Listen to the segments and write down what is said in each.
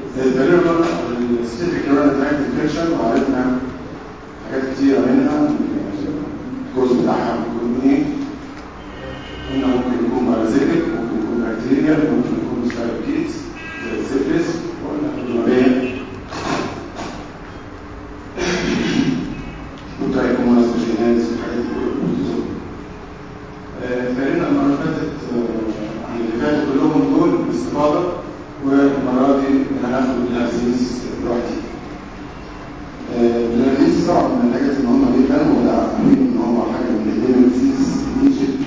الفاليربل السبيسيفيك نيورال تراكت انفكشن وعرفنا حاجات كتيرة منها الجزء بتاعها ممكن يكون ايه قلنا ممكن يكون بارازيتك ممكن يكون بكتيريا ممكن يكون سبايكيتس زي السيفلس وقلنا الجنوبية وترايكوموناس وجينيز والحاجات دي كلها بروتوزوم اتكلمنا المرة اللي فاتت آه، عن اللي فاتوا كلهم دول باستفاضة والمرة دي هناخد الهرزيز لوحدي الهرزيز طبعا من الحاجات المهمة جدا وده عارفين ان هو حاجة من الديمنسيز ايجيبت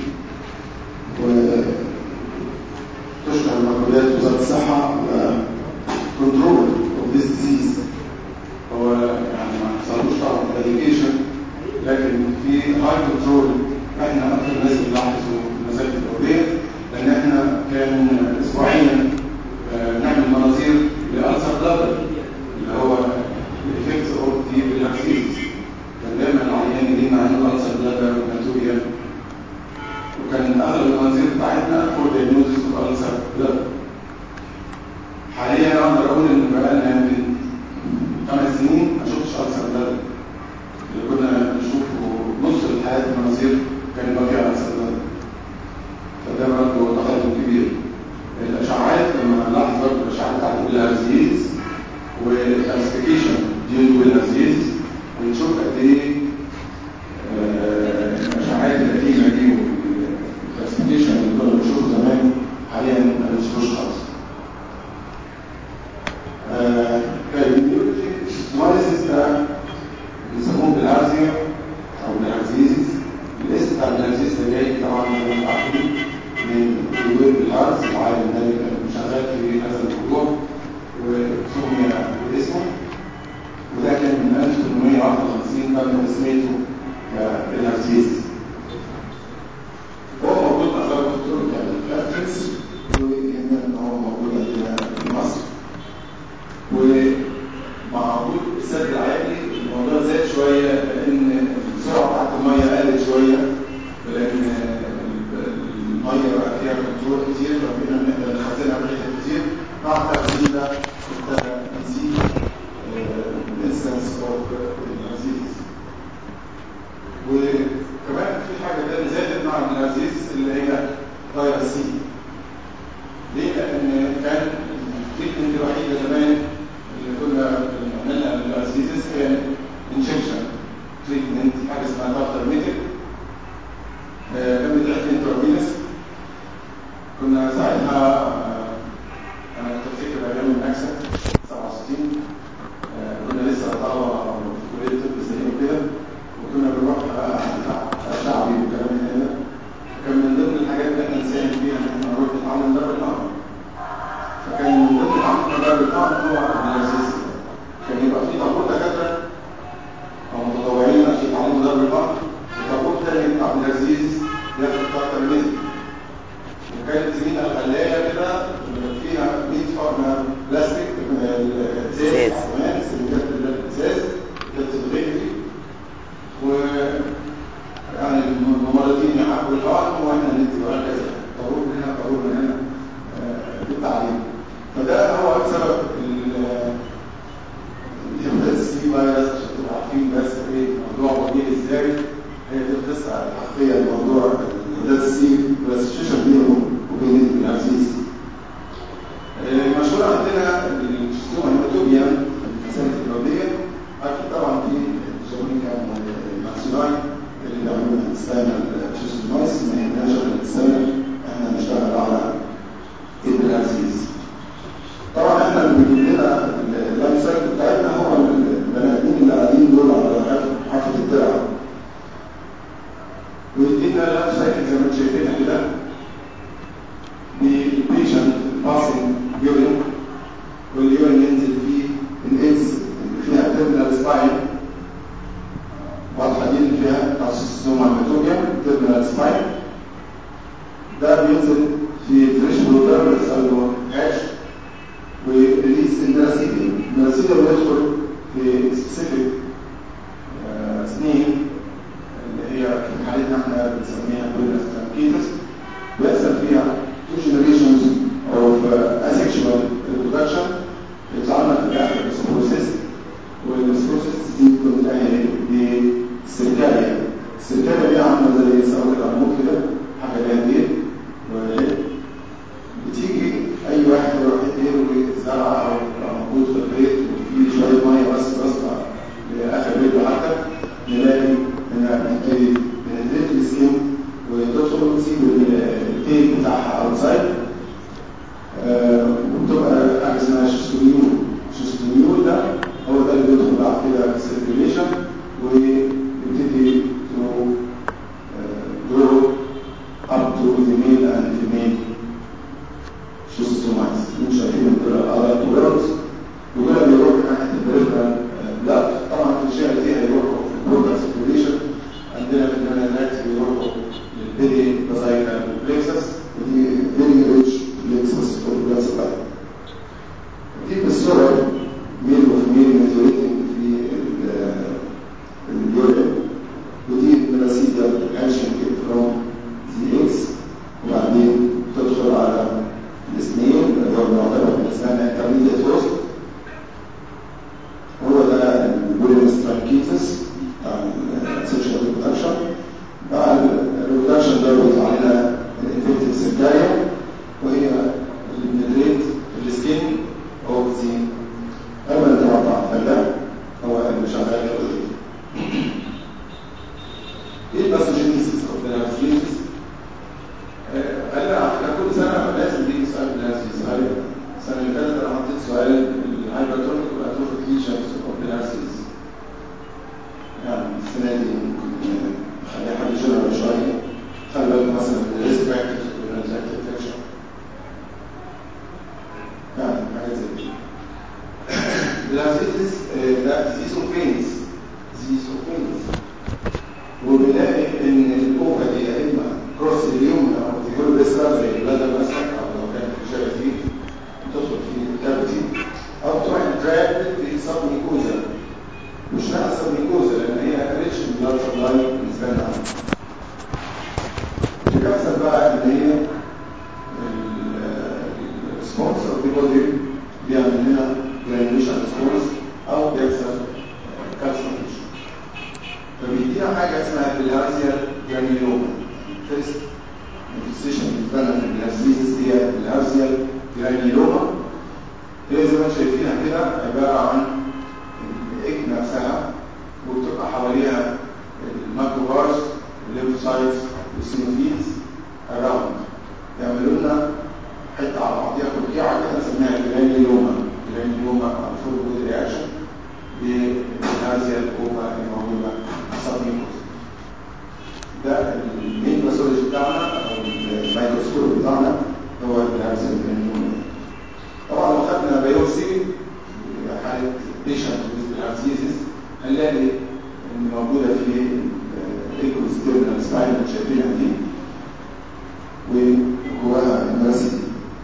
وتشكر المقولات وزارة الصحة كنترول اوف ذيس ديزيز هو يعني ما حصلوش طبعا اديوكيشن لكن في هاي كنترول احنا اكثر ناس بنلاحظوا المسائل الدوليه لان احنا كان اسبوعيا آه، نعمل مناظير لالسر بلادر اللي هو الايفكت اوف دي بالهرسيز كان دايما العيان يجي لنا عنده السر بلادر وماتوريا وكان اغلب المناظير بتاعتنا فور دايجنوزيس اوف السر بلادر حاليا اقدر اقول ان بقالنا من خمس سنين ما شفتش السر بلادر اللي كنا نشوفه نص الحياه المناظير كان يبقى فيها السر بلادر فده برضه تقدم كبير الاشعاعات لما نلاحظ برضه الاشعاعات بتاعت الهرزيز والكلاسيفيكيشن ديو بالهرزيز بنشوف قد ايه آه، الاشعاعات القديمه دي والكلاسيفيكيشن اللي كنا بنشوفه زمان حاليا ما بنشوفوش خالص. كالميولوجي ده بيسموه بالهرزيا او بالهرزيز الاسم بتاع الهرزيز ده جاي طبعا زي ما انتم عارفين من الويب الهارز العالم ده اللي كان شغال في هذا الموضوع وسمي باسمه وده كان من 1851 تم تسميته بالهرزيز هو موجود اغلب الدكتور كان الكاتريكس ويهمنا ان هو موجود عندنا في مصر ومع وجود السد العالي الموضوع زاد شويه لان السرعه بتاعت الميه قلت شويه لان الميه بقى فيها كنترول كتير فبقينا نقدر نخزنها في حتت كتير مع التخزين ده ابتدى يزيد الانسنس اوف العزيز وكمان في حاجه تانية زادت مع العزيز اللي هي فيروس سي ليه؟ لان كان التريتمنت الوحيده زمان اللي كنا بنعملها للعزيز كان انجكشن تريتمنت حاجه اسمها دكتور ميتك كان بيتعمل انترافينس كنا ساعتها آه، انا كنت افتكر ايام النكسه 67 آه، كنا لسه طلبه في كليه الطب زي كده وكنا بنروح بقى بتاع شعبي وكلام من هذا كان من ضمن الحاجات اللي احنا نساهم فيها ان احنا نروح نتعلم ضرب النار فكان من ضمن تعلم ضرب النار هو العزيز كان يبقى في طابور دكاتره او متطوعين عشان يتعلموا ضرب النار وطابور تاني بتاع عبد العزيز ياخد طاقه المثل وكانت زميلة الغلاية كده فيها 100 فرن بلاستيك من الازاز إزاز. كمان سلندات الازاز كانت الغيري و يعني الممرضين يحبوا الحقن واحنا ندي وهكذا طابور من هنا طابور من هنا آه، بالتعليم فده هو سبب ال- الهيباتيتس سي فيروس عشان تبقوا عارفين بس ايه الموضوع وجيه ازاي هي دي القصه الحقيقيه لموضوع الهيباتيتس سي والاسوشيشن بينهم وبين العزيز المشهور عندنا الشيستوما هيماتوبيا المسالك البوليه اكيد طبعا في الجوميكا ماكسيلاي اللي بيعملوا الستانر شيستومايس ما يهمناش الستانر احنا هنشتغل على العزيز طبعا احنا اللي بيجيب لنا اللايف سايكل بتاعتنا هو البني ادمين اللي قاعدين دول على حافه الدرع ويدينا اللايف سايكل زي ما انتم شايفين كده بالبيشنت باسنج يورين واليورين ينزل فيه الاكس اللي فيها تيرمينال سباين واضحه دي اللي فيها كارسينوما هيماتوبيا تيرمينال سباين ده بينزل في فريش بروتر بيحصل له هاش وريليس النراسيديوم النراسيديوم بيدخل في سبيسيفيك سنين اللي هي في حالتنا احنا بنسميها بولنس ترانكيتس بيحصل فيها two generations of uh, asexual reproduction يطلع اسمها intermediate host هو ده الويلنس ترانكيتس السيكشوال ريبرودكشن مع الريبرودكشن ده بيطلع لنا الانفكتيف سيركاريا وهي اللي بندريت السكين اوف ذا اما طبعا بتاع الفلاح هو اللي شغال في ايه الباثوجينيسيس اوف بلارسيسيس غالبا على فكره كل سنه لازم يجي سؤال بلارسيسيس غالبا السنه اللي فاتت انا حطيت سؤال الهايبرتونيك والاتروفيك ليجنز اوف بلارسيسيس يعني السنه دي ممكن نخليها حاجه جنرال شويه خلي بالك مثلا من الريسك فاكتورز والانزايتي انفكشن يعني حاجات زي كده بلارسيسيس ده ديزيز اوف بينز ديزيز اوف بينز وبنلاقي ان الاوفا دي يا اما كروس اليوم او تيجول بيسرا زي البلادر مثلا او لو كانت في شبكه تدخل في الكافيتي او تروح تراك في سب ميكوزا مش معنى سب ميكوزا لان هي ريتش بلاد سبلاي بالنسبه لنا اللي بيحصل بقى ان هي الريسبونس اوف ذا بودي بيعمل لنا جرانيوليشن ريسبونس او بيحصل كالسيفيكيشن فبيدينا حاجه اسمها بلارزيا جرانيولوما فيرست انفستيشن بالنسبه لنا في البلارزيزس هي بلارزيا جرانيولوما هي زي ما انتم شايفينها كده عباره عن الايج نفسها وبتبقى حواليها الماكروبارز الليمفوسايتس والسينوفيلز اراوند يعملوا لنا حته على بعضيها فرقيعه كده نسميها جرانيولوما جرانيولوما او فول جود رياكشن بالهازيا الاوفا اللي موجوده سبميكوز ده المين باثولوجي بتاعنا او الميكروسكوب بتاعنا هو الهازيا الجرانيولوما طبعا لو خدنا بايوبسي حاله بيشنت بالهازيزيس هنلاقي ان موجوده في الايكوستيرنال سباين اللي شايفينها دي وجواها المراسي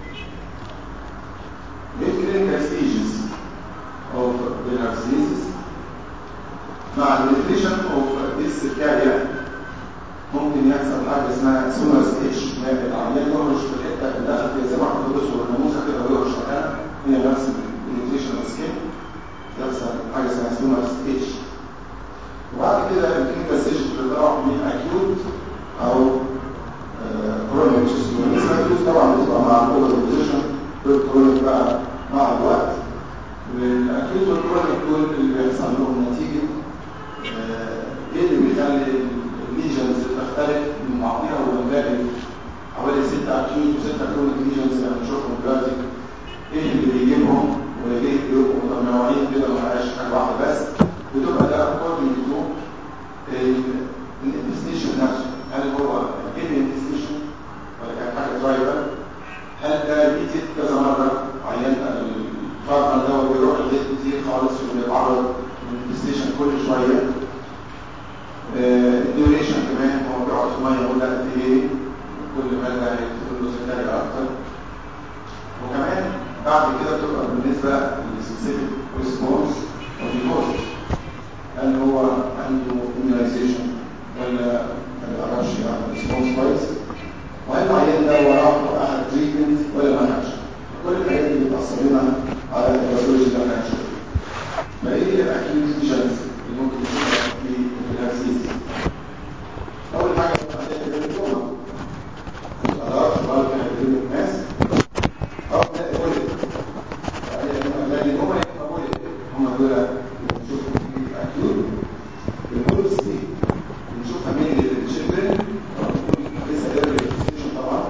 الكلينيكال ستيجز of bilharzisis مع النيوتريشن اوف ديس كاريا ممكن يحصل حاجه اسمها سومر ستيج العيان يهرش في الحته اللي دخل فيها زي ما كنت بتصور الناموسه كده ويهرش مكانها هي نفس النيوتريشن سكين يحصل حاجه اسمها سومر ستيج وبعد كده الكلينيكال ستيج بتتراوح من اكيوت او كرونيك بالنسبه للاكيوت طبعا بتبقى مع الاوفر بوزيشن والكرونيك بقى مع الوقت والاكيوت والكرونيك دول اللي بيحصل لهم نتيجه ايه اللي بيخلي الليجنز تختلف من بعضها ونلاقي حوالي ستة اكيوت وستة كرونيك ليجنز اللي هنشوفهم دلوقتي ايه اللي بيجيبهم وليه بيبقوا متنوعين كده ما بقاش حاجه واحده بس بتبقى ده اكوردنج تو الانفستيشن نفسه هل هو جيب انفستيشن ولا كان حاجه ترايبل هل ده ريبيتد كذا مره عيان الفارما ده بيروح البيت كتير خالص وبيتعرض للانفستيشن كل شويه الديوريشن كمان هو بيقعد في ميه مده قد ايه كل مدى هيدخل له زكاريا اكتر وكمان بعد كده بتبقى بالنسبه للسبيسيفيك ريسبونس اوف ذا هوست هل هو عنده immunization ولا ما بيعرفش يعمل ريسبونس كويس وهل العيان ده وراه اخذ تريتمنت ولا ما اخذش كل الحاجات دي بتاثر لنا على الباثولوجي اللي احنا هنشوفه فايه الاكيوت ليجنز اللي ممكن تكون في الهرسيس اول حاجه الجلوكوما خلاص بعد كده هيجيب الناس او نلاقي ولد نلاقي هما يبقى ولد هما دول بنشوفهم في اكيوت الولد دي بنشوفها مين الشيلدرن لسه ايرلي طبعا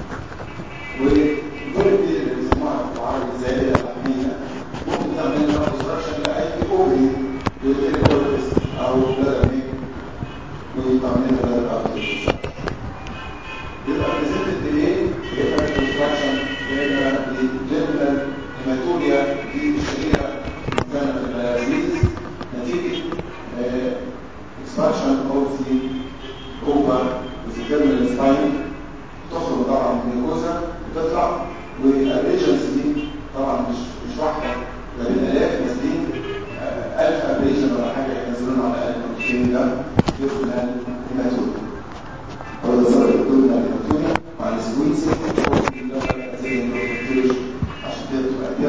والولد دي اللي بيسموها بالعربي الزائده اللحميه ممكن تعمل لنا كونستراكشن لاي اوفري للكورتكس او بلاد ميك ويطعمل لنا بلاد ارتريس يبقى بريزنتد بايه؟ يا اما كونستراكشن يا اما جنرال هيماتوريا دي الشهيره كانت البلازيز نتيجه اكسبانشن اوف ذا اوفر وذا سباين تخرج طبعا من الجلوكوزا وتطلع والابريشنز دي طبعا مش مش واحده ده بالالاف نازلين 1000 ابريشن ولا حاجه ينزلون على الاقل نقطتين ده يدخل الهيماتوريا هو ده سبب الدكتور الهيماتوريا مع السكوينسنج زي عشان كده بتبقى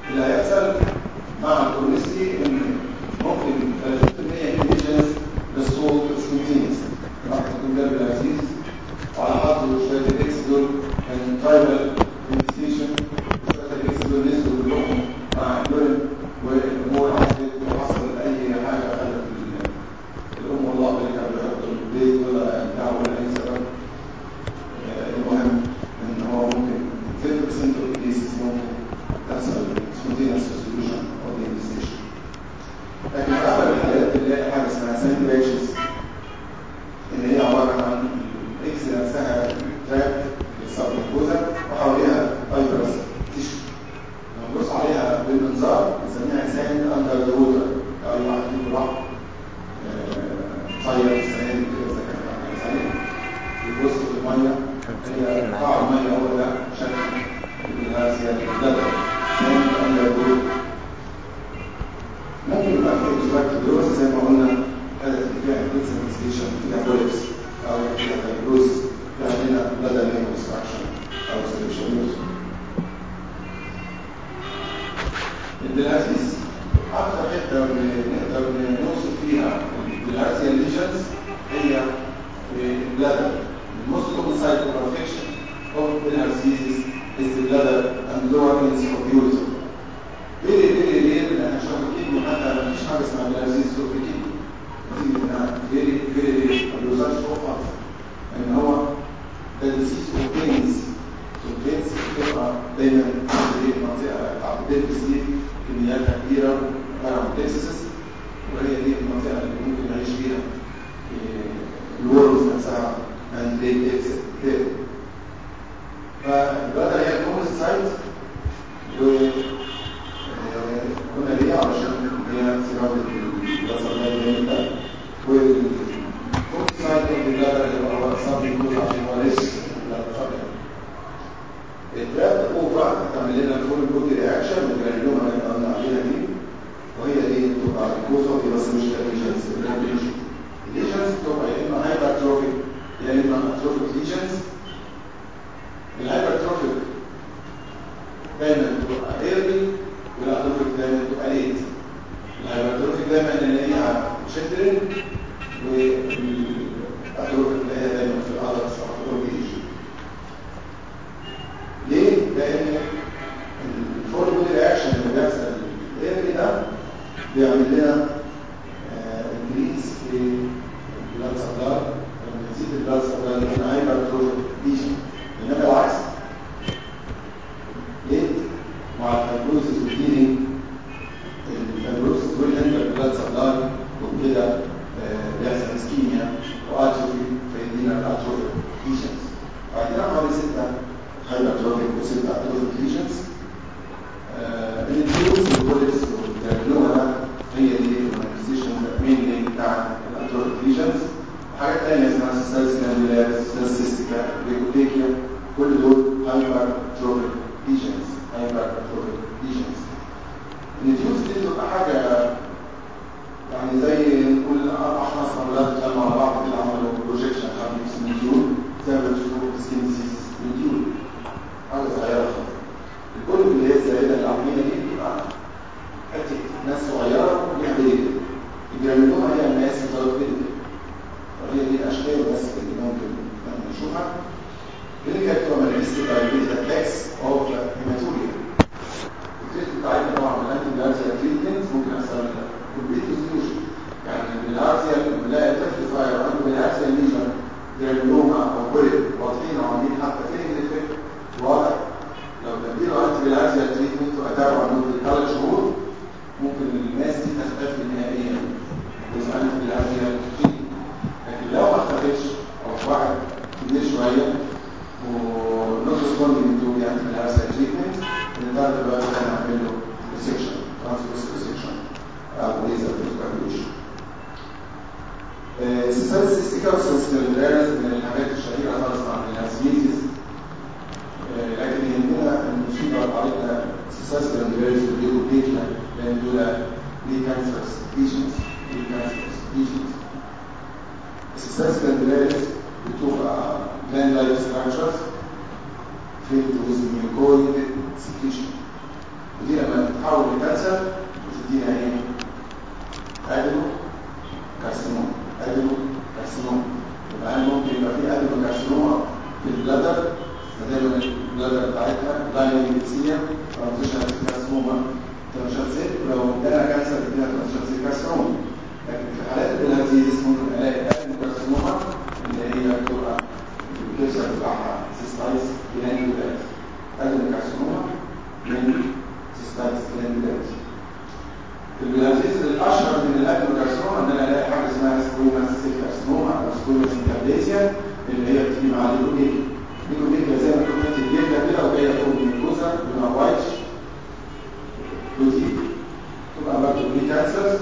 اللي هيحصل مع الكورنيسي ان ممكن 30% من الجنس للصوت سبونتينيوس راح تكون ده بالعزيز وعلى حظه شويه الاكس دول كان ترايبال انفستيشن شويه الاكس دول نزلوا كلهم مع اليورين والامور حصلت وحصل اي حاجه خلت الام والله اللي كانوا بيحطوا البيت ولا بتاع ولا اي سبب المهم ان هو ممكن 50% of cases ممكن تحصل spontaneous solution of the infestation لكن في اغلب الحالات بنلاقي حاجه اسمها سانجريشنز اللي هي عباره عن الاكس نفسها تراك السبكوزا وحواليها فايبرس تيشو لما نبص عليها بالمنظار بنسميها ساند اندر ذا ووتر او اي واحد فيكم راح صير السنه كده اذا كان حاجه صحيح يبص في الميه هي قاع الميه هو ده شكل الهاسيا البلدر ساند اندر ذا ووتر ممكن يبقى فيها ديستراكت دروس زي ما قلنا حالة اللي فيها انفستيشن فيها بوليبس او فيها فايبروز فيها هنا بلدر نيم ديستراكشن او سيرشنوز البلهارسيس اكثر حته نقدر نوصف فيها البلهارسيا ليجنز هي البلدر الموست common site of affection of bilharzisis is the bladder and lower ends of the ureter فيري فيري رير ان احنا نشوف الكيدني حتى ما فيش حاجه اسمها بلازيز في الكيدني نتيجه انها فيري فيري رير ما بيوصلش فوق خالص ان هو ده ديسيز اوبينز اوبينز بتبقى دايما في المنطقه بتاعت البلفس دي كمياتها كبيره عباره عن بلكسس وهي دي المنطقه اللي ممكن نعيش فيها الورمز نفسها and they exit there فالبلدر هي الكومست سايت و قلنا ليه علشان هي سبب البصرية الجميل ده والكود سايت اوف البلادر اللي هو صار يكون عشان هو ليش التراب اوفر هتعمل لنا الفول بودي رياكشن والجرانيوما اللي احنا قلنا عليها دي وهي دي بتبقى الكوز اوف بس مش الليجنز الليجنز بتبقى يا اما هايبرتروفيك يا اما اتروفيك ليجنز الهايبرتروفيك دايما بتبقى ايرلي والاتروفيك دايما تبقى ليت الهايبرتروفيك دايما نلاقيها شدرن والاتروفيك نلاقيها دايما في الادرس او في الاورجيج ليه؟ لان الفور بودي رياكشن اللي بيحصل الايرلي ده بيعمل لنا انكريز في البلاد سبلاي لما يزيد البلاد سبلاي يكون هايبرتروفيك ليجن انما العكس ليه؟ مع الفايبروزس والهيلينج الفايبروزس دول انتر بلاد سبلاي وكده بيحصل اسكيميا واتروفي فيدينا الاتروفيك ليجنز بعدين حوالي ستة هايبرتروفيك وستة اتروفيك ليجنز الانفلونس والبوليس والجرانيوما هي دي المانيفستيشن مينلي بتاع الاتروفيك ليجنز وحاجات تانية اسمها سيستالس جلاندولار سيستالس سيستيكا ريكوتيكيا كل دول هايبرتروفيك ليجنز هايبرتروفيك ليجنز النيوز دي بتبقى حاجة يعني زي نقول أربع خمس مرات بتلموا على بعض كده عملوا بروجيكشن حد اسمه نيول زي ما بتشوفوا في سكين ديزيز نيول حاجة صغيرة خالص الكل اللي هي الزائدة العقلية دي بتبقى حتة ناس صغيرة وليها بيت الجرانيوما هي الناس بتقعد بيت وهي دي الأشكال بس اللي ممكن نشوفها كلينيكال بتبقى مانيفستد باي بيتا اتاكس اوف هيماتوريا التريتمنت بتاعتنا طبعا بالانتي بلازيا تريتمنت ممكن يحصل كومبليت ريزولوشن يعني بالهارسيا بنلاقي طفل صغير عنده بالهارسيا ليجن جرانيوما او بوليب واضحين وعاملين حتى فين الافكت واضح لو بديله انتي بالهارسيا تريتمنت واتابعه لمده ثلاث شهور ممكن الناس دي تختفي نهائيا جزء انتي بالهارسيا تريتمنت لكن لو ما اختفتش او واحد كبير شويه ونوت ريسبوندينج تو يعني بالهارسيا تريتمنت بنضطر دلوقتي نعمل له ريسكشن ترانسفيرس ريسكشن او ليزر ريسكشن سيستيكا وسيستيكاليريز من الحاجات الشهيرة خالص عن الهاسيزيس لكن يهمنا المصيبة علينا سيستيكاليريز والديكوبيكيا لأن دول ليه كانسرس ليجنز ليه كانسرس ليجنز السيستيكاليريز بتبقى gland like structures filled with mucoid secretion ودي لما تتحول لكانسر بتدينا ايه؟ ادينو كارسينوما ادينو كارسينوما يبقى هل ممكن يبقى في ادينو كارسينوما في البلادر فدايما البلادر بتاعتها لاينيسيا ترانزيشن كارسينوما ترانزيشن سيل ولو ادانا كانسر ادينا ترانزيشن سيل كارسينوما لكن في حالات البلازيز ممكن الاقي ادينو كارسينوما اللي هي بتبقى الكيسر بتاعها سيستايز جلاندولات ادينو كارسينوما من سيستايز جلاندولات البلازيز الاشهر من الادينو كارسينوما ان انا الاقي حاجه اسمها سكويماس سيل كارسينوما او سكويماس انترليزيا اللي هي بتيجي مع الليكوجيك الليكوجيك زي ما كنت الجلده كده وجايه فوق من الجوزه لونها وايت ودي تبقى برضه بري كانسرز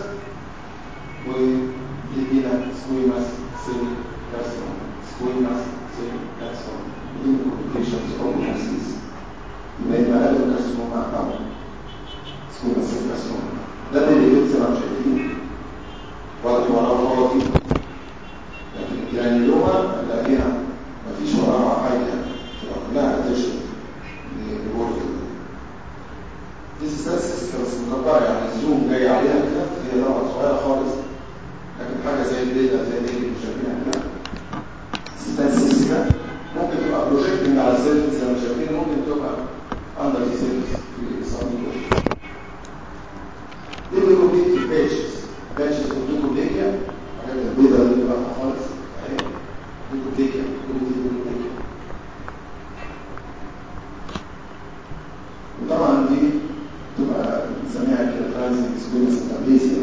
وتدينا سكويماس سيل كارسينوما سكويماس سيل كارسينوما ودي من الكومبليكيشنز اوف كانسرز يبقى يبقى ادينو كارسينوما او سكويماس سيل كارسينوما ده اللي بيجي زي ما شايفين واضح وراه فاضي لكن الجرانيلوما هنلاقيها مفيش وراها حاجه تبقى كلها اتنشن للورد دي ستاتستكس بس مكبره يعني الزوم جاي عليها كده هي طبعا صغيره خالص لكن حاجه زي الداتا زي دي اللي شايفينها كده ستاتستكس ممكن تبقى بروجيكتنج على السيرفس زي ما شايفين ممكن تبقى اندر السيرفس في الصميم دي بيكون في بيتشز بيتشز بيكوبليكيا حاجات البيضة اللي بقى خالص اهي بيكوبليكيا كل دي بيكوبليكيا وطبعا دي تبقى بنسميها كده ترانزيت اكسبيرينس انترليزيا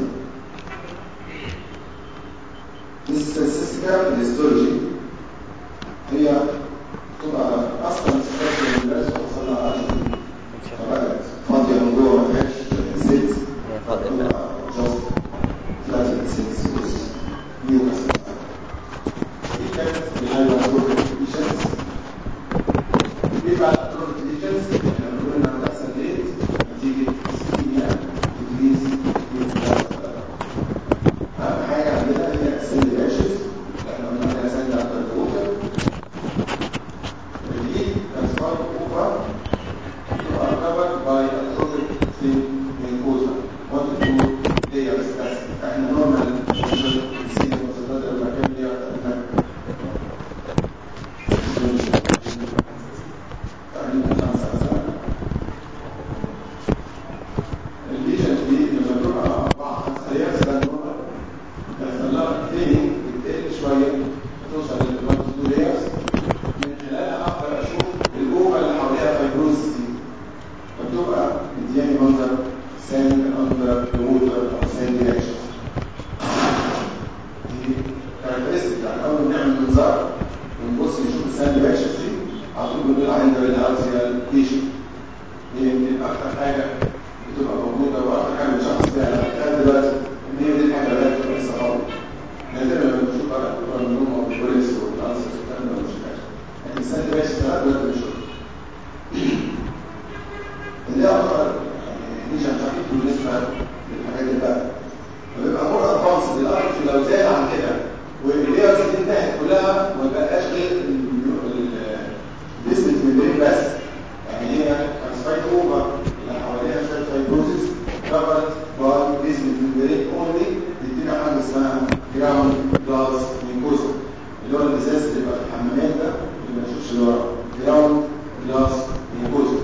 دي ستاتستيكا الهيستولوجي هي تبقى اصلا ستاتستيكا الناس وصل لها 10 فبقت فاضيه من جوه ما فيهاش سيلز just flattened cells with mucus. دي كانت اللي هي البروتيشنز بيبقى البروتيشنز احنا بنقول انها بتحصل ليه نتيجه اسكيميا انكريز اهم حاجه عندنا هي سيل راشز احنا قلنا عليها سيل انترفوكر دي ترانسفير اوفر تبقى covered by atrophic thin mucosa one to two layers بس احنا نورمال نسيب المسدات المكان دي تقريبا تقريبا خمسة مثلا الليجن دي لما تبقى أربعة خمسة layers ده نورمال بيحصل لها ثيننج بتقل شوية توصل لل one to two layers من خلالها أقدر أشوف الجوفة اللي حواليها فايبروزس دي فبتبقى مدياني منظر ساند اندر ووتر او ساند رياكشن دي كاركترستيك يعني اول ما نعمل منظار ونبص نشوف الساند رياكشن دي على طول بنقول عندنا الارزيال ليشن هي يمكن اكتر حاجه بتبقى موجوده واكتر حاجه بنشخص بيها لغايه دلوقتي ان هي دي الحاجه اللي بتبقى لسه خالص نادرا لما بنشوف بقى الكارنوما والبوليس والانسر والكلام ده ما بنشوفهاش لكن الساند رياكشن لغايه دلوقتي بنشوفها اللي هي اكتر مش هنشوف بالنسبه للحاجات اللي بقى فبيبقى مور ادفانس للارض لو زاد عن كده والليرز دي انتهت كلها وما بقاش غير البيسمنت ميمبرين بس يعني هي كانسفايد اوفر اللي حواليها شويه فايبروزس كفرت باي بيسمنت ميمبرين اونلي تدينا حاجه اسمها جراوند جلاس ميكوزا اللي هو الازاز اللي بيبقى في الحمامات ده اللي ما نشوفش اللي ورا جراوند جلاس ميكوزا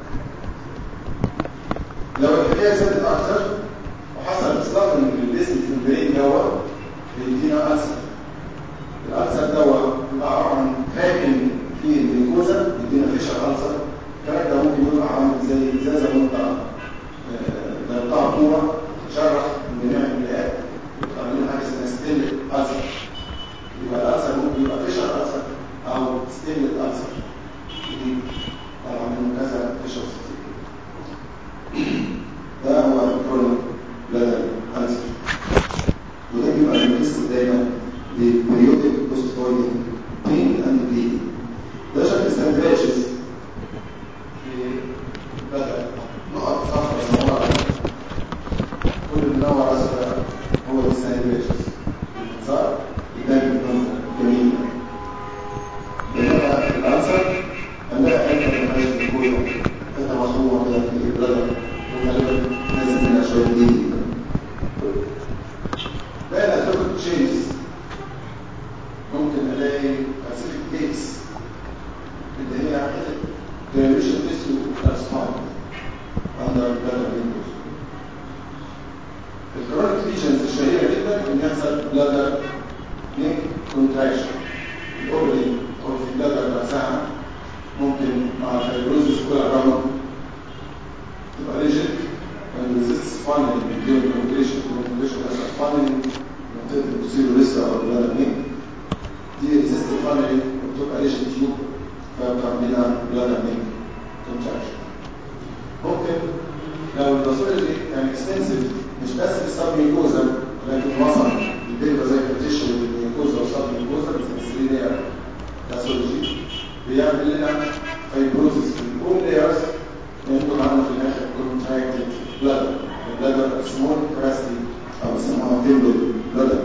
لو الحكايه زادت اكتر وحصل اصلاح من الجسم في البرين دوت بيدينا ألسر الألسر دوت بيبقى عباره عن كراكنج في الجلوكوزا بيدينا فيشر ألسر الكراك ده ممكن يبقى عامل زي ازازه وانت زي بتاع كوره تشرح من جميع البلاد يطلع منها حاجه اسمها ستيل ألسر يبقى الألسر ممكن يبقى فيشر ألسر أو ستيل ألسر دي طبعا من كذا فيشر ده هو الكرونيك بلادر كانسر وده بيبقى ريكوست دايما لبريودك بوستويدنج بين اند بليدنج ده شكل ستاندريشز في بدأ نقط صفرا منورة كل منور أزرق هو ده ستاندريشز المنظار يبان المنظر جميل بينما العنصر هنلاقي حته من هذه الكوره حته مخرومه كده في البلدر شويه جديد بقى الاتروبيك تشينجز ممكن الاقي اسيفيك كيس اللي هي دايلوشن تيسيو ترانسفاير اندر بلاد رينجوز الكرونيك ليجنز الشهيره جدا ان يحصل بلادر نيك كونتراكشن الاوبننج او في البلادر نفسها ممكن مع الفيبروزس كلها رمل تبقى ريجيد and resists funding during communication communication as a funding منطقة البوسيرو لسه أو البلاد نيك دي resist funding وبتبقى ريجيد تيوب فبتعمل لنا بلاد نيك كونتراكشن ممكن لو الباثولوجي كان اكستنسيف مش بس في السب ميكوزا لكن وصل البيبقى زي التيشو الميكوزا وسب ميكوزا بتمثل لنا باثولوجي بيعمل لنا فايبروزس في البون لايرز ويكون عندنا في الاخر كونتراكتد بلادر البلادر سمول كاباسيتي او بيسموها تيمبل بلادر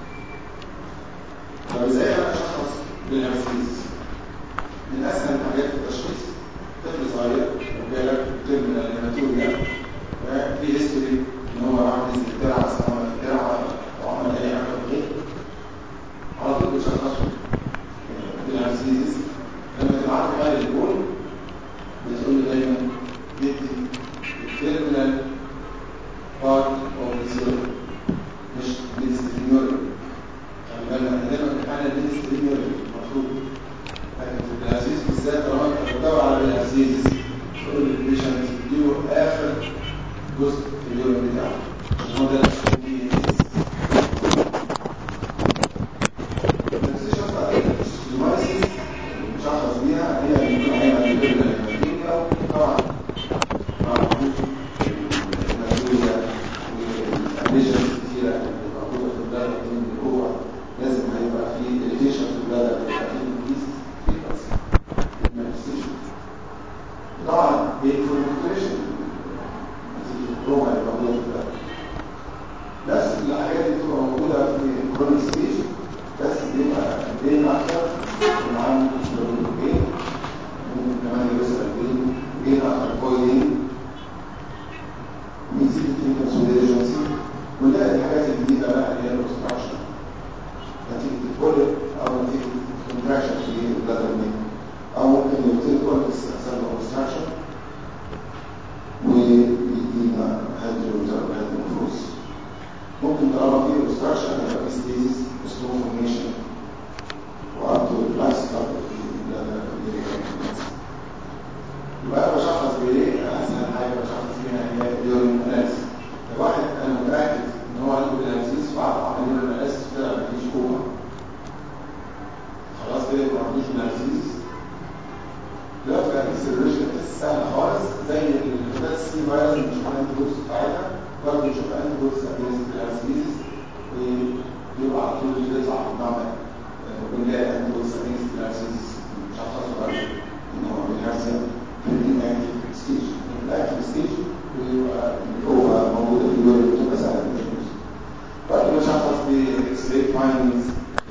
طب ازاي انا اشخص بالهرسيس من اسهل الحاجات في التشخيص طفل صغير وجالك ترمينال هيماتوريا في هيستوري ان هو راح نزل الترعه سواء الترعه او عمل اي حاجه غير على طول بتشخصه بالهرسيس لما تبقى عارف حاله البول بتقول له دايما جدي التيرمينال بارت اوف ذا مش ميدسترينيوري خلي بالنا احنا دايما بنحلل ميدسترينيوري المفروض لكن في البلاسيس بالذات طالما انت بتدور على البلاسيس تقول للبيشنت اديله اخر جزء في اليوم بتاعه عشان هو ده اللي مشخص بيها هي يمكن عينها الهيماتوريا او طبعا معروف الهيماتوريا والاميجنز كتيره اللي موجوده في البلد اللي هو لازم هيبقى في irritation في البلد هيبقى في increase في manifestation طبعا بالفورميكيشن نتيجه التروما اللي موجوده في البلد نفس الحاجات اللي بتبقى موجوده في الكرونيك ستيج بس بيبقى بين اكتر من عن البين ممكن كمان يوصل البين بين اكتر كويلين ويزيد التريتمنت والريجنسي ونلاقي الحاجات الجديده بقى اللي هي الاوبستراكشن نتيجه الكولر او نتيجه الكونتراكشن في البلادر مين او ممكن يبتدي كويس يحصل له اوبستراكشن ويدينا هيدروجر هيدروفروز ممكن طالما في اوبستراكشن يبقى في ستيزيس ستون فورميشن وعبده اللايف ستايل في البلادر يبقى انا بشخص بايه؟ اسهل حاجه بشخص فيها هي اليورين اناليسيس لو واحد انا متاكد ان هو عنده بالاناليسيس وعارف عمل يورين اناليسيس طلع مفيش كوما خلاص كده يبقى ما عندوش بالاناليسيس دلوقتي بقى في سيرولوجيا سهله خالص زي الهيباتيتس سي فيروس اللي بنشوف انتي بودز بتاعتها برضه بنشوف انتي بودز اجينست بالاناليسيس ويبقى على طول يطلع في المعمل ونلاقي انتي بودز اجينست بالاناليسيس نشخصه برضه ان هو بالهرسيا في الاكتيف ستيج الاكتيف ستيج ويبقى الاوفا موجوده في اليورين بتبقى سهله التشخيص برضه بنشخص باكس راي فايندنجز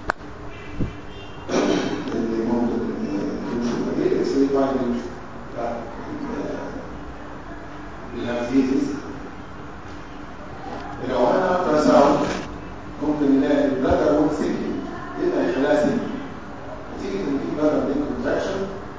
اللي ممكن نشوف ايه الاكس راي فايندنجز بالهرسيس لو انا الترا ساوند ممكن نلاقي البلادر وول سيكي ايه اللي هيخليها سيكي؟ نتيجه ان في بلادر بين كونتراكشن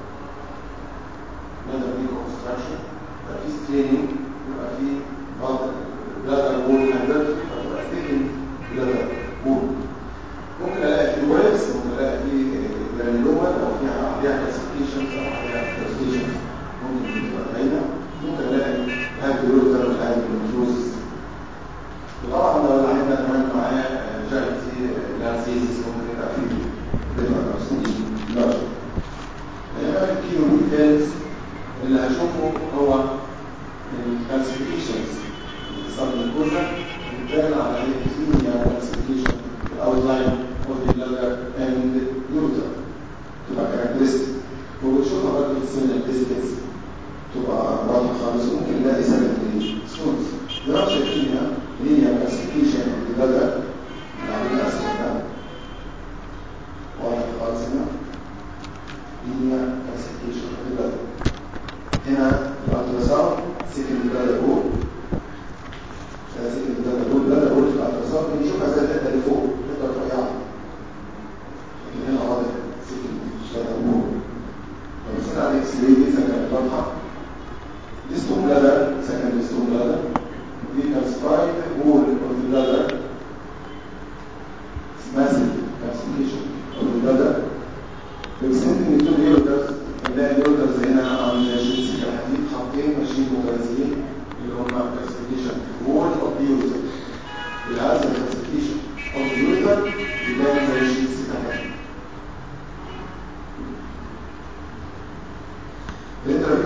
بلادر بين كونستراكشن يبقى في ستريننج يبقى في بلادر وول هايبرتي فتبقى ستيكنج بلادر وول ممكن الاقي في ويبس ممكن الاقي في جرانيلوما لو فيها عليها كلاسيفيكيشنز او عليها كلاسيفيكيشنز ممكن تبقى باينه ممكن الاقي هايبرولوتر هايبرولوتروزس وطبعا لو العيان ده كمان معاه جايتي لانسيزس ممكن يبقى فيه ليفر كارسينيشن لارج انما الكيلو ديتيلز اللي هشوفه هو الكالسيفيكيشنز الصب الكوزا بتبان على هيئه كيمياء كالسيفيكيشن اوتلاين اوف ذا بلادر اند يوتر تبقى كاركترستيك وبتشوفها برضه في السن الديستنس تبقى واضحه خالص وممكن نلاقي سكندري ستونز دراسه الكيمياء اللي هي كالسيفيكيشن اوف ذا بلادر اللي عملناها اسمها واضح خالص هنا هي كالسيفيكيشن اوف ذا بلادر هنا الالتراساوند سيكند بلادر وول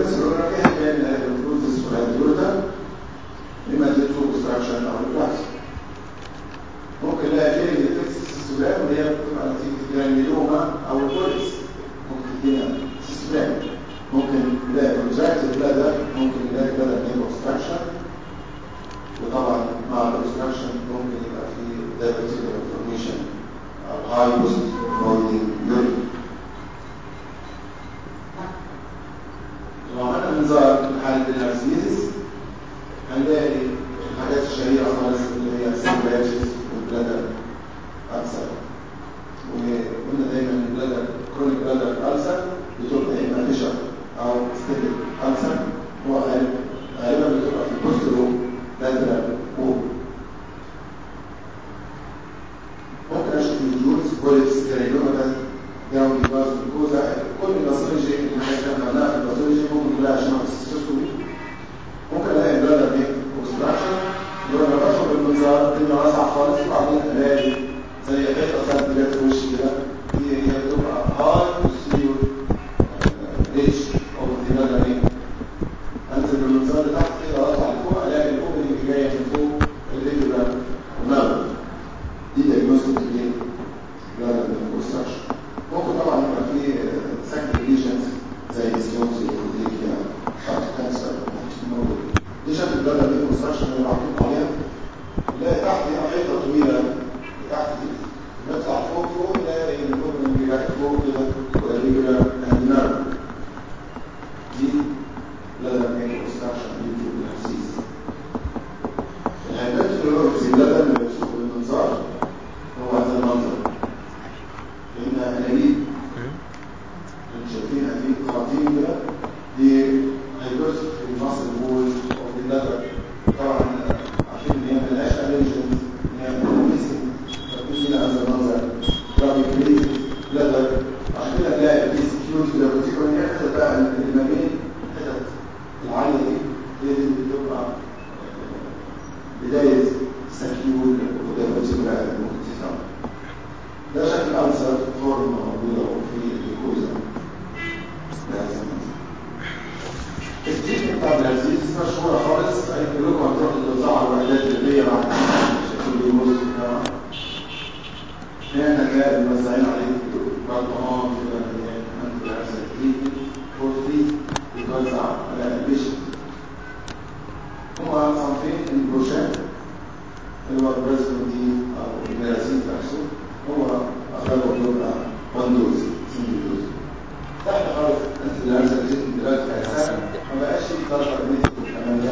السيرولوجي هتلاقي ان الهيدروكروزس والهيدروتا اما تيتو اوبستراكشن او ريلاكس ممكن نلاقي فيه الفيكس سيستوجرام اللي هي بتبقى نتيجه جرانيلوما او البوليس ممكن تدينا سيستوجرام ممكن نلاقي كونتراكتد بلادر ممكن نلاقي بلادر نيم اوبستراكشن وطبعا مع الاوبستراكشن ممكن يبقى في دايبيتيكال انفورميشن او هاي بوست فلويدنج يورين لو عملنا منظار لحالة الهرسيزيس هنلاقي الحاجات الشهيرة خالص اللي هي السيمبلاجز والبلادر ألسر وقلنا دايما البلادر كرونيك بلادر ألسر بتبقى إما فيشر أو ستيبل ألسر هو غالبا بتبقى في البوسترو لاترال وول ممكن أشوف الجولز بوليتس جرينوما جاوندي باز الكوزا كل الباثولوجي الحاجات اللي احنا عملناها في الباثولوجي ممكن نلاقي عشان السيستومي ممكن الاقي بلادر نيك اوبستراكشن لو انا بشرب بالمنظار الدنيا واسعه خالص وبعدين الاقي زي حته صارت جت في وشي كده دي هي بتبقى هاي بوستيريور ريتش او دي بلادر نيك انزل بالمنظار لتحت كده واطلع لفوق الاقي الاوبننج جايه من فوق الليجولار ونابل دي دايجنوستيك ليه بلادر نيك اوبستراكشن ممكن طبعا يبقى في سكند ليجنز زي ستونز ايكوتيكيا خط كانسر موجود دي شكل البلد دي كونستراكشن اللي محطوط عليها نلاقي تحت هنا حيطه طويله تحت دي نطلع فوق فوق نلاقي ان الاوبن جاي فوق كده وريجولار اند نيرف دي بلد ميك كونستراكشن دي في الهرسيس الهيباتولوجي بلد اللي بنشوفه بالمنظار هو هذا المنظر لان انابيب شايفين هذه خراطيم كده دي هيدرس في المصل بول او في اللدر طبعا عارفين ان هي ملهاش اليجن ان هي ميسنج فبتيجي لها هذا المنظر رابي كريت لدر عشان كده تلاقي في سكيوت كده بتيجي ان هي حتت بقى اللي ما بين الحتت العاليه دي هي دي اللي بتبقى بدايه سكيول وده بتبقى ممكن تفهم ده شكل أنسر فورم موجودة في الجلوكوزا التريتمنت بتاع الهرزيز مشهورة خالص أي كلكم هتروحوا توزعوا الوحدات اللي هي بعد شكل الجلوكوز هنا تلاقي موزعين عليه برطمان كده اللي هي أنتي هرزيز تريتمنت فور فري بيتوزع على البيشنت هما صنفين البروشان اللي هو البريزمون دي أو الميرازين نفسه هو أغلبه بيبقى وان دوز سنجل دوز تحت خالص انت اللي عايزه تزيد دلوقتي كاسات ما بقاش في درجه من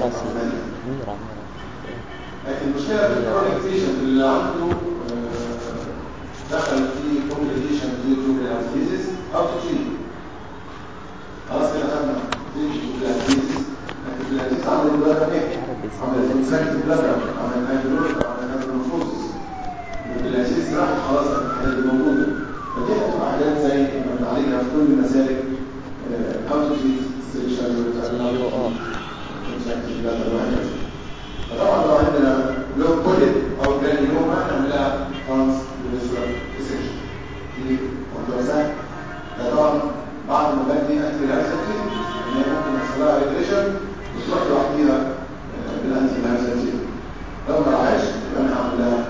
لكن المشكله في الكرونيك بيشنت اللي عنده دخل في كومبليكيشن ديو تو الهارتيزيس او تو تريت خلاص كده خدنا تريت تو الهارتيزيس لكن الهارتيزيس عنده بلادر ايه؟ عمل كونتراكت بلادر عمل هايدروليك عمل هايدروفوزس الاساس راح خلاص الحاجات دي موجوده فدي هتبقى حاجات زي ما بنعالجها في كل المسالك هاو تو تريت ستيشن فطبعا لو عندنا لو بوليت او جرانيوما نعملها ترانس فيسرال ديسكشن دي موضوع سهل طبعا بعد ما بدي انتي لارزتي ان هي ممكن يحصل لها ريجريشن وتروح لوحديها بالانتي لارزتي لو ما راحش يبقى انا هعمل لها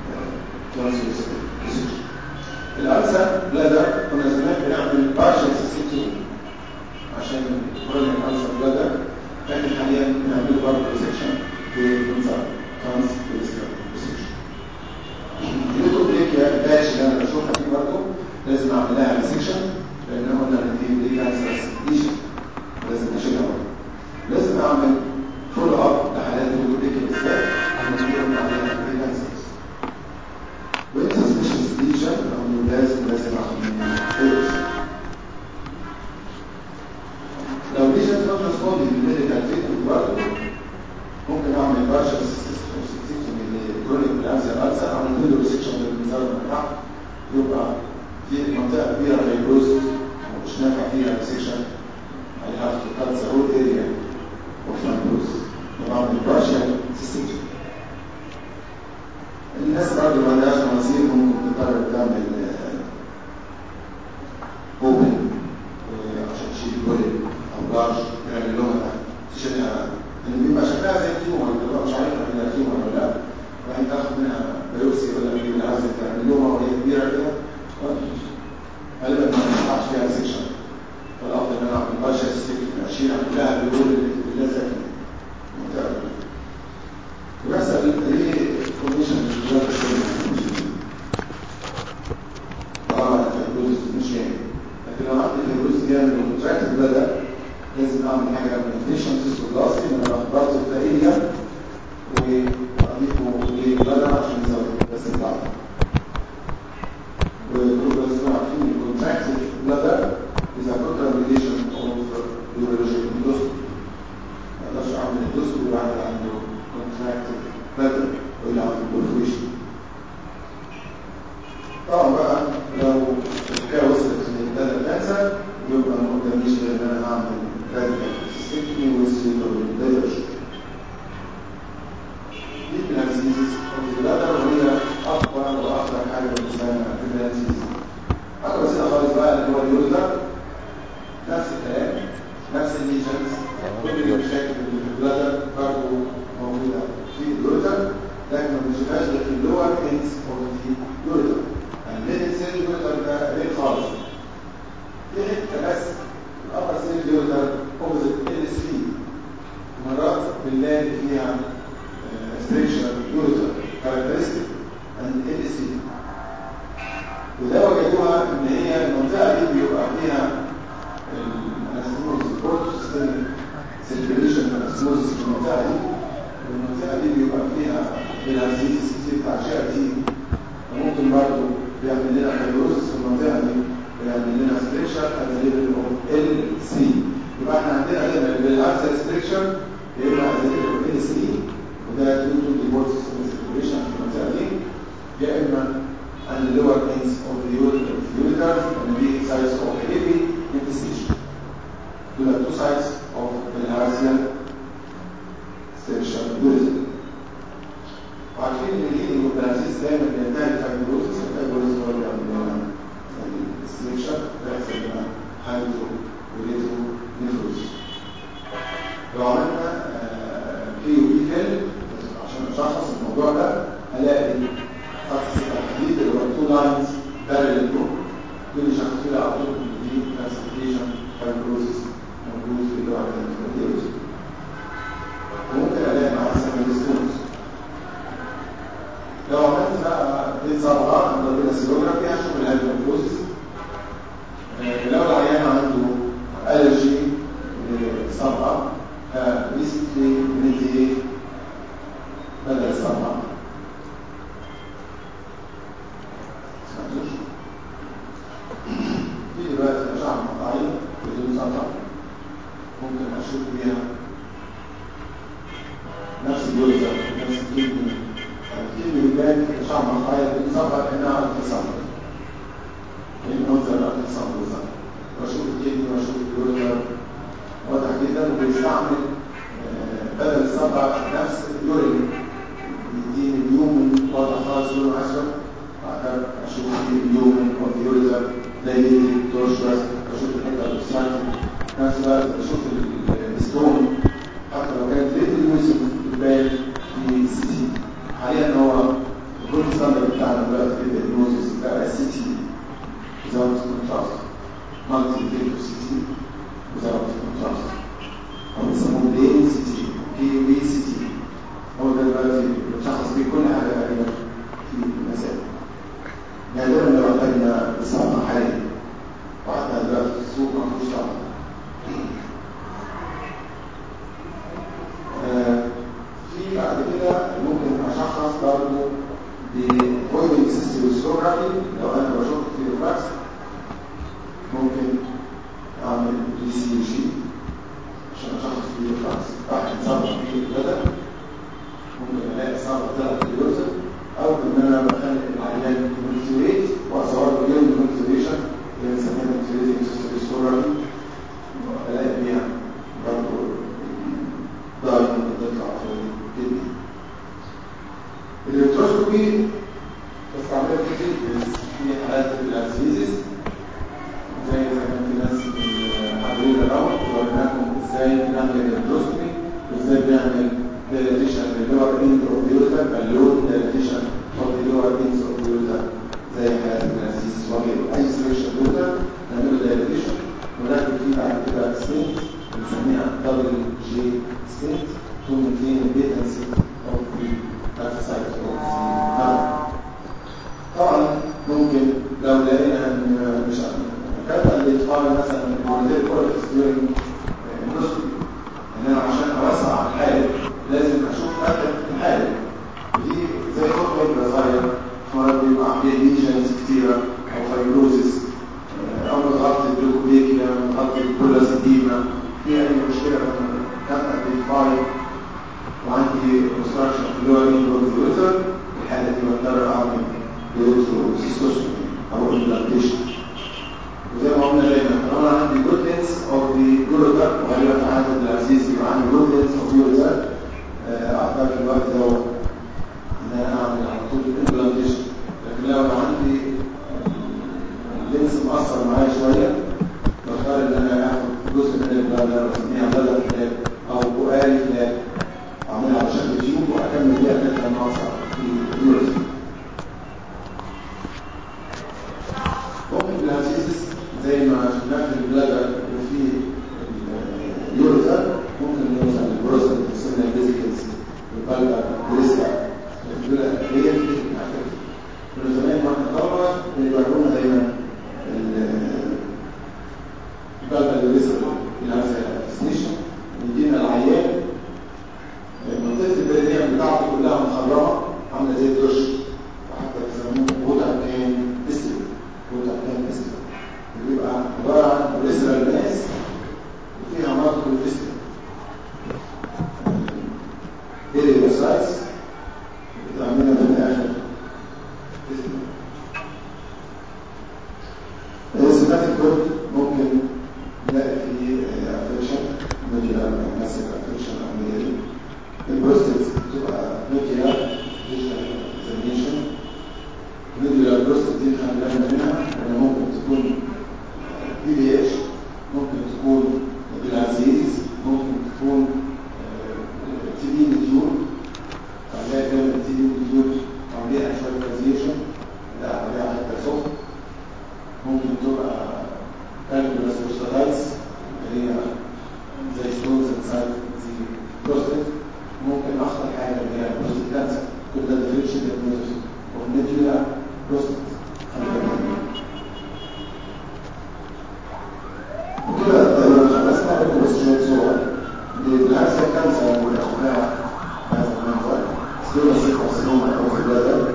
الألسر بلادر كنا زمان بنعمل بارشل سيستم عشان كرونيك ألسر بلادر لكن حاليا بنعمل برضه سيكشن بمنظر ترانس سيكشن الليكوبليكيا الباتش اللي انا بشوفها دي برضه لازم اعمل لها سيكشن لان قلنا ان دي دي كانسر ليشن لازم اشيلها برضه لازم اعمل فولو اب لحالات الليكوبليكيا بالذات عشان عليها دي كانسر وانت سبيشال ليجن او لازم لازم اعمل لو ليجن نوت ريسبوندينج للميديكال تريتمنت برضه ممكن اعمل بارشل سيستم الكرونيك بالانسر السر اعمل له ريسكشن بالمنظار من تحت يبقى في منطقه كبيره فيبروز ومش نافع فيها ريسكشن I have to cut the whole area of fibrosis وبعمل بارشل سيستم الناس برضه ما عندهاش مناصير ممكن تضطر تعمل اوبن عشان تشيل كل او لارج بيحصل ري فورميشن للبلاد طبعا الفيبروز مش جامد لكن لو عندي فيبروز جامد وكونتراكت بدا لازم اعمل حاجه ريفليكشن سيستوبلاستي ان انا برضه في الاريا واضيفه للبلد عشان يزود بس البعض وكل بس عارفين الكونتراكتد بلادر is a contraindication of urologic endoscopy ما اقدرش اعمل endoscopy واحد عنده contracted bladder ولا عنده perforation طبعا بقى لو الحكايه وصلت للبلادر كانسر يبقى ما قداميش غير ان انا اعمل radical cystectomy with suitable diversion دي من الديزيز اوف البلادر وهي اكبر واخطر حاجه بالنسبه لنا في الديزيز حاجه بسيطه خالص بقى اللي هو اليوزر نفس الكلام نفس الليجنز كل المشاكل اللي في البلادر برضه موجوده في اليوزر لكن ما بنشوفهاش غير في اللور اندز اوف اليوزر الميدل سيل اليوزر ده غير خالص في حته بس الابر سيل اليوزر اوبوزيت ال 3 مرات بنلاقي فيها structure user characteristic and LC وده وجدوها ان هي المنطقه دي بيبقى فيها الانستموز بورتوستيميك سيركيليشن انستموز في المنطقه دي والمنطقه دي بيبقى فيها بلازيز كتير بتاع دي وممكن برضه بيعمل لنا فيبروزس في المنطقه دي ويعمل لنا ستريكشر ات ليفل اوف ال سي يبقى احنا عندنا هنا بالهارزل ستريكشر يا اما ات ليفل اوف ال سي وده due to the board system circulation في المنطقة دي يا إما عن the lower ends of the ureter and the sides of the heavy interstitial. دول two sides of the laryngeal section ureter. وعارفين ان الهيدنج والبلانسيس دايما بينتهي الفايبروزس الفايبروزس هو اللي عندنا الاستريكشر بيحصل لنا هايدرو وريترو نيفروزس. لو عملنا بي وبي فيلم عشان اشخص الموضوع ده هلاقي خط الحديد اللي هو تو لاينز بارل لوب دول يشخصوا لي على طول ان دي كلاسيفيكيشن فايبروزس موجود في اللوحه الانفيريورز وممكن الاقي معاه سيميل ستونز لو عملت بقى دي صبغه عند كده سيروجرافي هشوف الهايبروزس لو العيان عنده الرجي للصبغه فبيسكلي بندي بدل الصبغه سمعتوش في دلوقتي اشعه مقطعيه بدون صبغه ممكن اشوف بيها نفس الجزء نفس الكيدني الكيدني بيبان في اشعه مقطعيه بدون صبغه كانها ارض صبغه من منظر ارض صبغه بالظبط واشوف الكيدني واشوف الجزء واضح جدا وبيستعمل بدل الصبغه نفس اليورين يديني اليومن واضح خالص لونه اسود بعدها اشوف اليومن اوف يوريزر دايليتي تورشوس اشوف الحته الاوسايتي نفس الوقت اشوف الستون حتى لو كانت ليتل يوزن بتبان في السي تي حاليا هو الجولد ستاندرد بتاعنا دلوقتي في الدياجنوزيس بقى السي تي without contrast multi filter CT without contrast او بيسموه بين سي تي بي وي سي تي هو ده دلوقتي بتشخص بيه كل حاجه تقريبا في المسائل نادرا لو احتاجنا اصابه حاليا واحنا دلوقتي في السوق ما فيهوش طبعا في بعد كده ممكن اشخص برضه بفويدنج سيستيوسكوجرافي لو انا بشوف في الفاكس ممكن اعمل دي سي جي عشان اشخص في الفاكس واحد صبغ في البدن ممكن الاقي صبغ طلع في اليوزر او ان انا بخلي العيان كونكتيفيت واصور له جيم كونكتيفيشن اللي بنسميها كونكتيفيتنج سيستيوسكوجرافي الاقي بيها برضه دايما بتطلع في الكدني الالكتروسكوبي بستعملها كتير في حالات الارثيزيس زي ما كان في ناس حاضرين الاول وريناكم ازاي بنعمل الالكتروسكوبي وازاي بنعمل دايلاتيشن للور اند اوف يوزر بالون دايلاتيشن اوف اللور اندز اوف يوزر زي حالات الارثيزيس وغيره اي سيرشن يوزر نعمل دايلاتيشن وناخد فيه بعد كده ستيت بنسميها دبل جي ستيت to maintain the patency of the بضطر اعمل الكتروسيستوشن او امبلانتيشن وزي ما قلنا دايما طالما انا عندي جود لينس اوف ذا جلوتر وغالبا في عدد العزيز يبقى عندي جود لينس اوف جلوتر اقدر في الوقت دوت ان انا اعمل على طول امبلانتيشن لكن لو انا عندي اللينس مأثر معايا شويه بختار ان انا اخد جزء من البلادر بسميها بلادر فلاب او بؤالي فلاب اعملها على شكل تيوب واكمل بيها الحته الناقصه في اليوريثم ممكن الهاسيسس زي ما شفناه في البلادر وفي اليوريثم ممكن نوصل للبروستات السنة الفيزيكالز والبلدر والريسكا دول هي دي كنا زمان واحنا طلبه بيورونا دايما البلدر والريسكا الهاسيا ستيشن يدينا العيان منطقه البريديم بتاعته كلها مخرمه عامله زي الدش وحتى بيسموه ووتر كان ديستريكت ووتر كان ديستريكت بيبقى عباره عن بريسرال ماس وفيها مالتيبل فيستر هيري وسايس بتعملها في الاخر السيماتيك كود ممكن نلاقي فيه افكشن ميديال ماسك افكشن او ميديال البروستيت بتبقى ميديال ديجيتال اكزامينشن ميديال بروستيت دي خلي بالنا منها لان ممكن تكون بي بي اتش ممكن تكون بالعزيز ممكن تكون تي بي مديول هنلاقي دايما التي بي مديول عليها شويه كازيشن لا عليها حته سخن ممكن تبقى كالكولاس بروستاتايتس اللي هي زي ستونز انسايد دي بروستات ممكن اخطر حاجه اللي هي بروستات كانسر كل ده ديفرنشال دياجنوستس اوف نيديولا بروستات خلي بالك وكده تقريبا خلصنا لكم بس شويه صور للهرسه كانسر اللي شفناها هذا المنظر سكيولا سيك كارسينوما او في البلد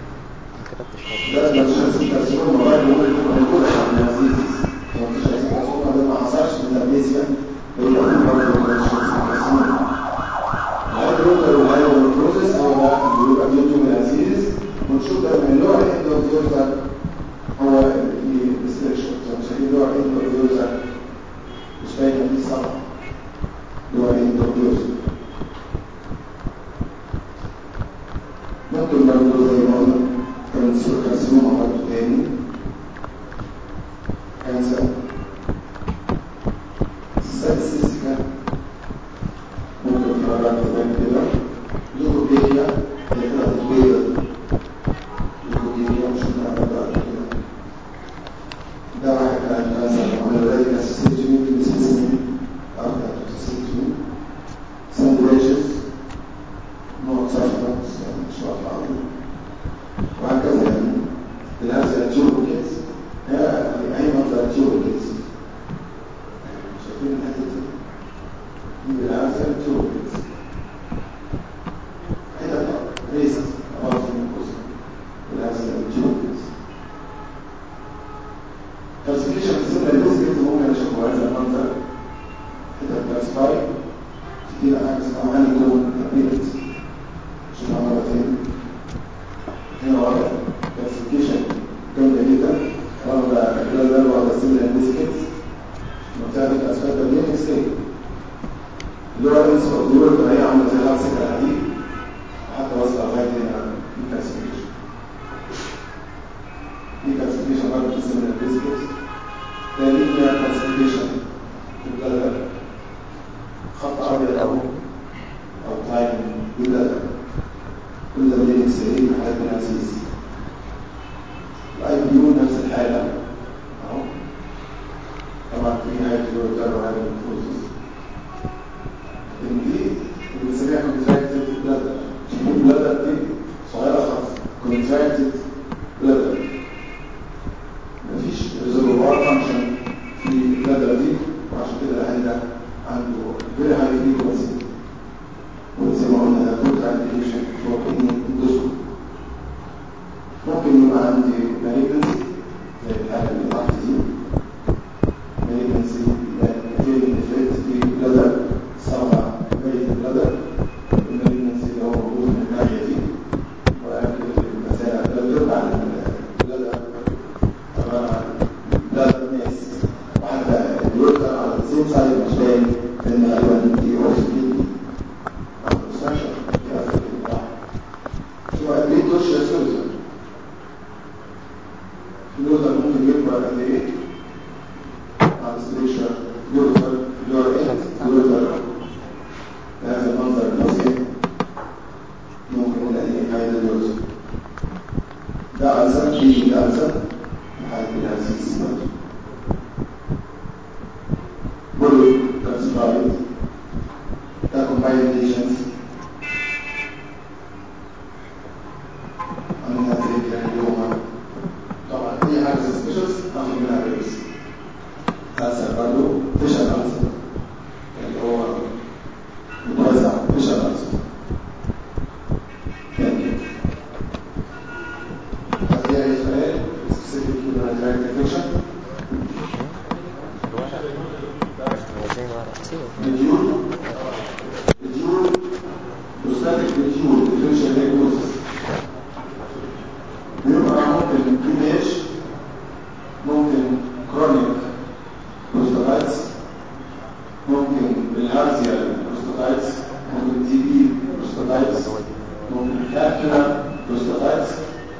ده مش سيك كارسينوما برضه ممكن تكون موجوده في النازيز مش سيك كارسينوما ده ما حصلش من الامنيزيا يبقى في برضه مش سيك كارسينوما الهيدروكر والهيدروكروزس هو ده اللي بيبقى فيه توم العزيز ونشوف ده من اللور اندوفيوزر هو اللي بيستكشف مش هيجي اللور اندوفيوزر مش باينه فيه صح اللور اندوفيوزر ممكن برضه زي ما قلنا كانسر كارسينوما برضه تاني كانسر سادسيسكا ممكن في مرات تبان كده ليكوبيديا هي طلعت البيضة ليكوبيديا مش مرات كده ده واحد كان كانسر وعمل ذلك اسيستيمي بالسيستمي او اسيستيمي ساندويتشز نوع سبستانس يعني مش واضحة أوي وهكذا يعني الهرسة تيوب كيس هي أي منظر تيوب كيس شايفين الحتة دي دي الهرسة تيوب كيس حتة ريست أباط من الكوز الهرسة تيوب كيس كالسيفيشن السنة الفيزيكالز ممكن أشوفوا هذا المنظر حتة كلاسفاي تدينا حاجة اسمها هانيكون ابيلت شوفها مرتين هنا واحد كلاسيفيكيشن جامدة جدا واخدة الجلال واخدة السنة الفيزيكالز منطقة الأسفل ده بين ستيت اللي هو الانس اوف ديور اللي هي عاملة زي العكسة الحديد حتى واصلة لغاية هنا في كلاسيفيكيشن في كلاسيفيكيشن برضه في السنة الفيزيكالز ده ليه كلاسيفيكيشن في البلد خط ابيض او او تايم بلد كل ده بين سعيد حياة العزيز الاي بي يو نفس الحالة اهو طبعا في حاجة الوردر وحاجة الفوزس لكن دي اللي بنسميها كونتراكتد بلادر شوفوا البلادر دي صغيرة خالص كونتراكتد بلادر مفيش ريزرفوار فانكشن في البلادر دي وعشان كده العيان ده عنده very high frequency وزي ما قلنا ده contraindication for kidney endoscopy ممكن يبقى عندي malignancy زي الحالة اللي تحت دي malignancy يعني فين effect في bladder سبعة ميت bladder المalignancy اللي هو موجود من الناحية دي وقبل ده ألسر في ألسر حالة الهزيز برضه برضه كالسبرايد ده combined agents عملنا زي اليوم طبعا اي حاجه سسبيشس ناخد منها ريبس ألسر برضه فيشر ألسر اللي هو متوزع فيشر ألسر هل في أي سؤال specific to the tract infection؟ مديول مديول بروستاتيك مديول differential diagnosis بيبقى ممكن بي اتش ممكن كرونيك بروستاتايتس ممكن بالهارزيا بروستاتايتس ممكن تي بي بروستاتايتس ممكن كابتولا بروستاتايتس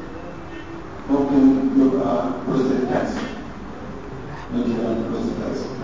ممكن يبقى بروستات كانسر ممكن يبقى بروستات كانسر